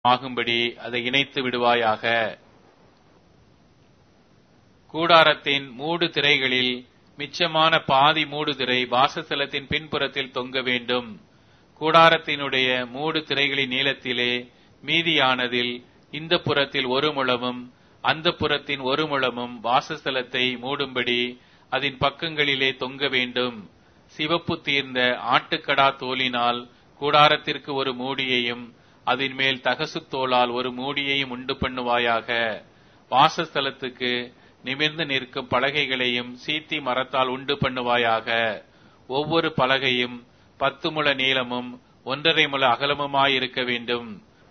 ஆகும்படி அதை இணைத்து விடுவாயாக கூடாரத்தின் மூடு திரைகளில் மிச்சமான பாதி மூடு திரை வாசஸ்தலத்தின் பின்புறத்தில் தொங்க வேண்டும் கூடாரத்தினுடைய மூடு திரைகளின் நீளத்திலே மீதியானதில் இந்த புறத்தில் ஒரு முழமும் அந்த புறத்தின் ஒரு முழமும் வாசஸ்தலத்தை மூடும்படி அதன் பக்கங்களிலே தொங்க வேண்டும் சிவப்பு தீர்ந்த ஆட்டுக்கடா தோலினால் கூடாரத்திற்கு ஒரு மூடியையும் அதன் மேல் தகசு தோலால் ஒரு மூடியையும் உண்டு பண்ணுவாயாக வாசஸ்தலத்துக்கு நிமிர்ந்து நிற்கும் பலகைகளையும் சீத்தி மரத்தால் உண்டு பண்ணுவாயாக ஒவ்வொரு பலகையும் பத்து முழ நீளமும் ஒன்றரை முழ அகலமுமாயிருக்க வேண்டும்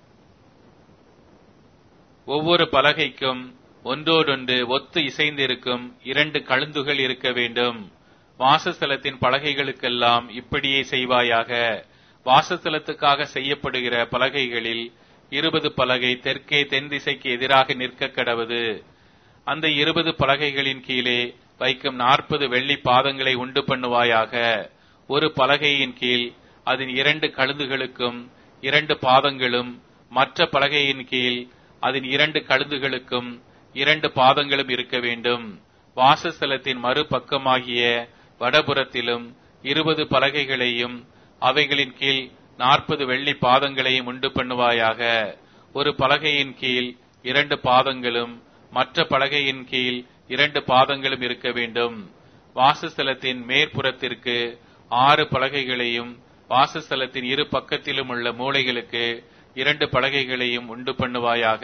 ஒவ்வொரு பலகைக்கும் ஒன்றோடொன்று ஒத்து இசைந்திருக்கும் இரண்டு கழுந்துகள் இருக்க வேண்டும் வாசஸ்தலத்தின் பலகைகளுக்கெல்லாம் இப்படியே செய்வாயாக வாசஸ்தலத்துக்காக செய்யப்படுகிற பலகைகளில் இருபது பலகை தெற்கே தென் திசைக்கு எதிராக நிற்க கடவது அந்த இருபது பலகைகளின் கீழே வைக்கும் நாற்பது வெள்ளி பாதங்களை உண்டு பண்ணுவாயாக ஒரு பலகையின் கீழ் அதன் இரண்டு கழுந்துகளுக்கும் இரண்டு பாதங்களும் மற்ற பலகையின் கீழ் அதன் இரண்டு கழுந்துகளுக்கும் இரண்டு பாதங்களும் இருக்க வேண்டும் வாசஸ்தலத்தின் மறுபக்கமாகிய வடபுறத்திலும் இருபது பலகைகளையும் அவைகளின் கீழ் நாற்பது வெள்ளி பாதங்களையும் உண்டு பண்ணுவாயாக ஒரு பலகையின் கீழ் இரண்டு பாதங்களும் மற்ற பலகையின் கீழ் இரண்டு பாதங்களும் இருக்க வேண்டும் வாசஸ்தலத்தின் மேற்புறத்திற்கு ஆறு பலகைகளையும் வாசஸ்தலத்தின் இரு பக்கத்திலும் உள்ள மூலைகளுக்கு இரண்டு பலகைகளையும் உண்டு பண்ணுவாயாக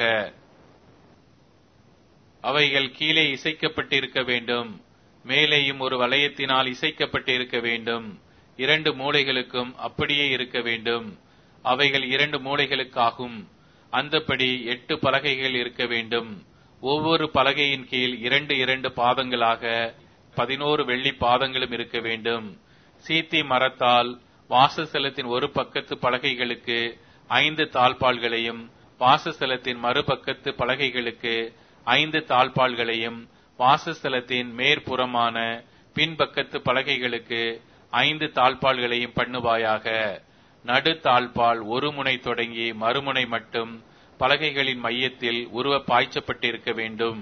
அவைகள் கீழே இசைக்கப்பட்டிருக்க வேண்டும் மேலேயும் ஒரு வளையத்தினால் இசைக்கப்பட்டிருக்க வேண்டும் இரண்டு மூலைகளுக்கும் அப்படியே இருக்க வேண்டும் அவைகள் இரண்டு மூலைகளுக்காகும் அந்தப்படி எட்டு பலகைகள் இருக்க வேண்டும் ஒவ்வொரு பலகையின் கீழ் இரண்டு இரண்டு பாதங்களாக பதினோரு வெள்ளி பாதங்களும் இருக்க வேண்டும் சீத்தி மரத்தால் வாசஸ்தலத்தின் ஒரு பக்கத்து பலகைகளுக்கு ஐந்து தாழ்பால்களையும் வாசஸ்தலத்தின் மறுபக்கத்து பலகைகளுக்கு ஐந்து தாழ்பால்களையும் வாசஸ்தலத்தின் மேற்புறமான பின்பக்கத்து பலகைகளுக்கு ஐந்து தாழ்பால்களையும் பண்ணுவாயாக நடு தாழ்பால் ஒரு முனை தொடங்கி மறுமுனை மட்டும் பலகைகளின் மையத்தில் உருவ பாய்ச்சப்பட்டிருக்க வேண்டும்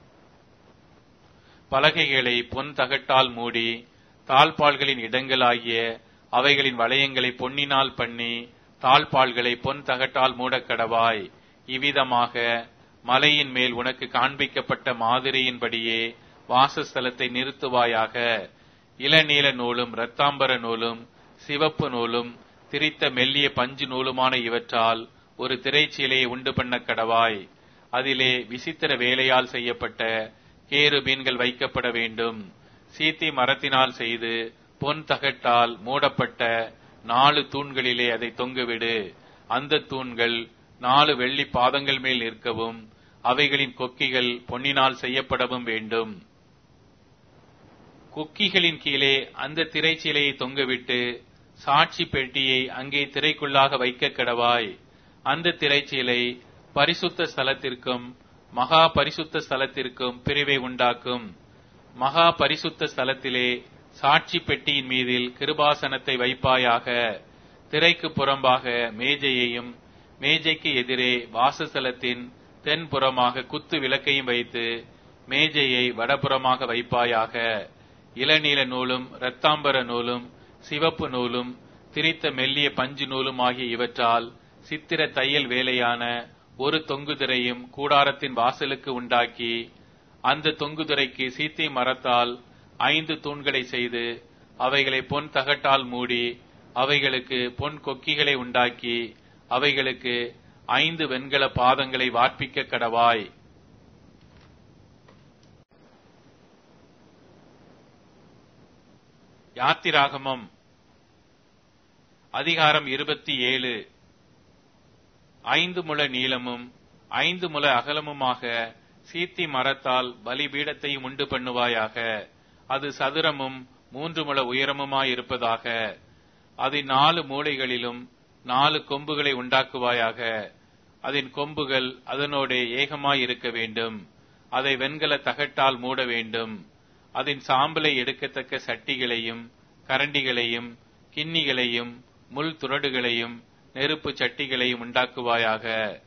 பலகைகளை பொன் தகட்டால் மூடி தாழ்பால்களின் இடங்களாகிய அவைகளின் வளையங்களை பொன்னினால் பண்ணி தாழ்பால்களை பொன் தகட்டால் மூடக்கடவாய் இவ்விதமாக மலையின் மேல் உனக்கு காண்பிக்கப்பட்ட மாதிரியின்படியே வாசஸ்தலத்தை நிறுத்துவாயாக இளநீல நூலும் இரத்தாம்பர நூலும் சிவப்பு நூலும் திரித்த மெல்லிய பஞ்சு நூலுமான இவற்றால் ஒரு திரைச்சீலையை உண்டு பண்ண கடவாய் அதிலே விசித்திர வேலையால் செய்யப்பட்ட கேரு மீன்கள் வைக்கப்பட வேண்டும் சீத்தி மரத்தினால் செய்து பொன் தகட்டால் மூடப்பட்ட நாலு தூண்களிலே அதை தொங்குவிடு அந்த தூண்கள் நாலு வெள்ளி பாதங்கள் மேல் நிற்கவும் அவைகளின் கொக்கிகள் பொன்னினால் செய்யப்படவும் வேண்டும் கொக்கிகளின் கீழே அந்த திரைச்சீலையை தொங்கவிட்டு சாட்சி பெட்டியை அங்கே திரைக்குள்ளாக வைக்க கடவாய் அந்த திரைச்சீலை பரிசுத்த ஸ்தலத்திற்கும் மகா பரிசுத்த ஸ்தலத்திற்கும் பிரிவை உண்டாக்கும் மகா பரிசுத்த ஸ்தலத்திலே சாட்சி பெட்டியின் மீதில் கிருபாசனத்தை வைப்பாயாக திரைக்கு புறம்பாக மேஜையையும் மேஜைக்கு எதிரே வாசஸ்தலத்தின் தென்புறமாக குத்து விளக்கையும் வைத்து மேஜையை வடபுறமாக வைப்பாயாக இளநீல நூலும் இரத்தாம்பர நூலும் சிவப்பு நூலும் திரித்த மெல்லிய பஞ்சு நூலும் ஆகிய இவற்றால் சித்திர தையல் வேலையான ஒரு தொங்குதிரையும் கூடாரத்தின் வாசலுக்கு உண்டாக்கி அந்த தொங்குதிரைக்கு சீத்தை மரத்தால் ஐந்து தூண்களை செய்து அவைகளை பொன் தகட்டால் மூடி அவைகளுக்கு பொன் கொக்கிகளை உண்டாக்கி அவைகளுக்கு ஐந்து வெண்கல பாதங்களை வார்ப்பிக்க கடவாய் யாத்திராகமம் அதிகாரம் இருபத்தி ஏழு ஐந்து முழ நீளமும் ஐந்து முழ அகலமுமாக சீத்தி மரத்தால் பலிபீடத்தையும் உண்டு பண்ணுவாயாக அது சதுரமும் மூன்று முழ உயரமுமாயிருப்பதாக அதன் நாலு மூலைகளிலும் நாலு கொம்புகளை உண்டாக்குவாயாக அதன் கொம்புகள் அதனோட ஏகமாய் இருக்க வேண்டும் அதை வெண்கல தகட்டால் மூட வேண்டும் அதன் சாம்பலை எடுக்கத்தக்க சட்டிகளையும் கரண்டிகளையும் கிண்ணிகளையும் முள் துறடுகளையும் நெருப்பு சட்டிகளையும் உண்டாக்குவாயாக